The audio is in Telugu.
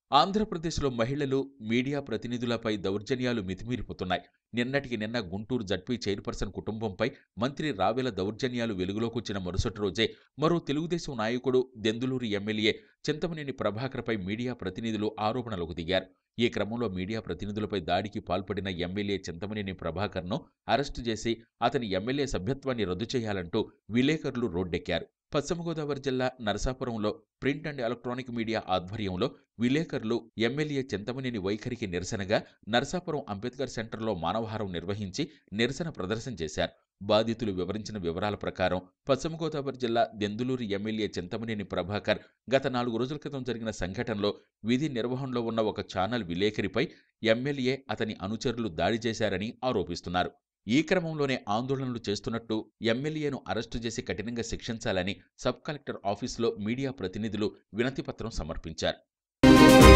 ఆంధ్రప్రదేశ్లో మహిళలు మీడియా ప్రతినిధులపై దౌర్జన్యాలు మితిమీరిపోతున్నాయి నిన్నటికి నిన్న గుంటూరు జడ్పీ చైర్పర్సన్ కుటుంబంపై మంత్రి రావెల దౌర్జన్యాలు వెలుగులోకొచ్చిన మరుసటి రోజే మరో తెలుగుదేశం నాయకుడు దెందులూరు ఎమ్మెల్యే చింతమనేని ప్రభాకర్పై మీడియా ప్రతినిధులు ఆరోపణలకు దిగారు ఈ క్రమంలో మీడియా ప్రతినిధులపై దాడికి పాల్పడిన ఎమ్మెల్యే చింతమనేని ప్రభాకర్ను అరెస్టు చేసి అతని ఎమ్మెల్యే సభ్యత్వాన్ని రద్దు చేయాలంటూ విలేకరులు రోడ్డెక్కారు పశ్చిమ గోదావరి జిల్లా నరసాపురంలో ప్రింట్ అండ్ ఎలక్ట్రానిక్ మీడియా ఆధ్వర్యంలో విలేకరులు ఎమ్మెల్యే చింతమనేని వైఖరికి నిరసనగా నరసాపురం అంబేద్కర్ సెంటర్లో మానవహారం నిర్వహించి నిరసన ప్రదర్శన చేశారు బాధితులు వివరించిన వివరాల ప్రకారం పశ్చిమ గోదావరి జిల్లా దెందులూరు ఎమ్మెల్యే చింతమనేని ప్రభాకర్ గత నాలుగు రోజుల క్రితం జరిగిన సంఘటనలో విధి నిర్వహణలో ఉన్న ఒక ఛానల్ విలేకరిపై ఎమ్మెల్యే అతని అనుచరులు దాడి చేశారని ఆరోపిస్తున్నారు ఈ క్రమంలోనే ఆందోళనలు చేస్తున్నట్టు ఎమ్మెల్యేను అరెస్టు చేసి కఠినంగా శిక్షించాలని సబ్ కలెక్టర్ ఆఫీసులో మీడియా ప్రతినిధులు వినతిపత్రం సమర్పించారు